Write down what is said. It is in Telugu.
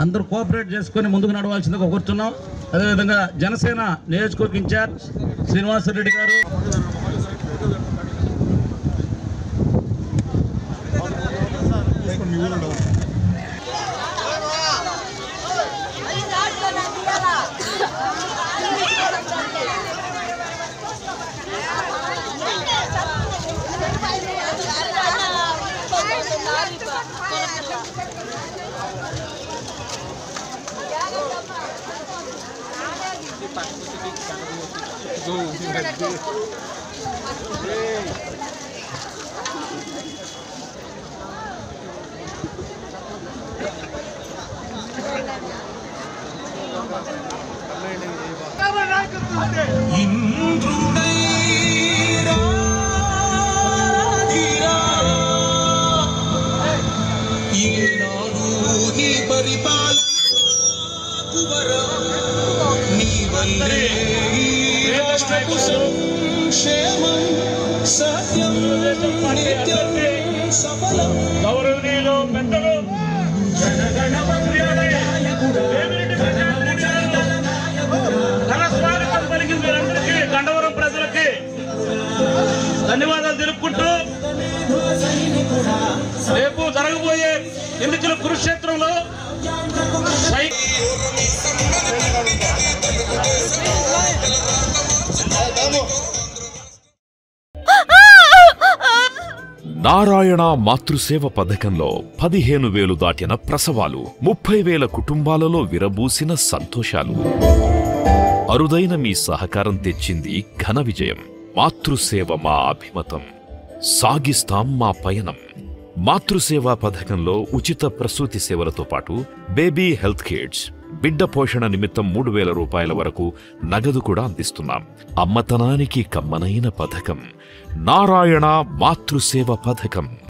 అందరూ కోఆపరేట్ చేసుకొని ముందుకు నడవాల్సిందిగా కోరుతున్నాం అదేవిధంగా జనసేన నియోజకవర్గ ఇన్ఛార్జ్ శ్రీనివాసరెడ్డి గారు ఈనాడు నీ పరిపాలనకు వరం. నీ వల్లే ఈ రాష్ట్రపు సంక్షేమం సత్యం నిత్యం సఫలం గౌరవనీయులు పెద్దలు వేమిరెడ్డి ప్రశాంత్ గారు ఘన స్వాగతం పలికి మీరందరికీ గండవరం ప్రజలకి ధన్యవాదాలు తెలుపుకుంటూ రేపు జరగబోయే ఎన్నికల కురుక్షేత్రంలో సై- నారాయణ మాతృసేవ పథకంలో పదిహేను వేలు దాటిన ప్రసవాలు ముప్పై వేల కుటుంబాలలో విరబూసిన సంతోషాలు అరుదైన మీ సహకారం తెచ్చింది ఘన విజయం మాతృసేవ మా అభిమతం సాగిస్తాం మా పయనం మాతృసేవా పథకంలో ఉచిత ప్రసూతి సేవలతో పాటు బేబీ హెల్త్ కిట్స్ బిడ్డ పోషణ నిమిత్తం మూడు వేల రూపాయల వరకు నగదు కూడా అందిస్తున్నాం అమ్మతనానికి కమ్మనైన పథకం నారాయణ మాతృసేవ పథకం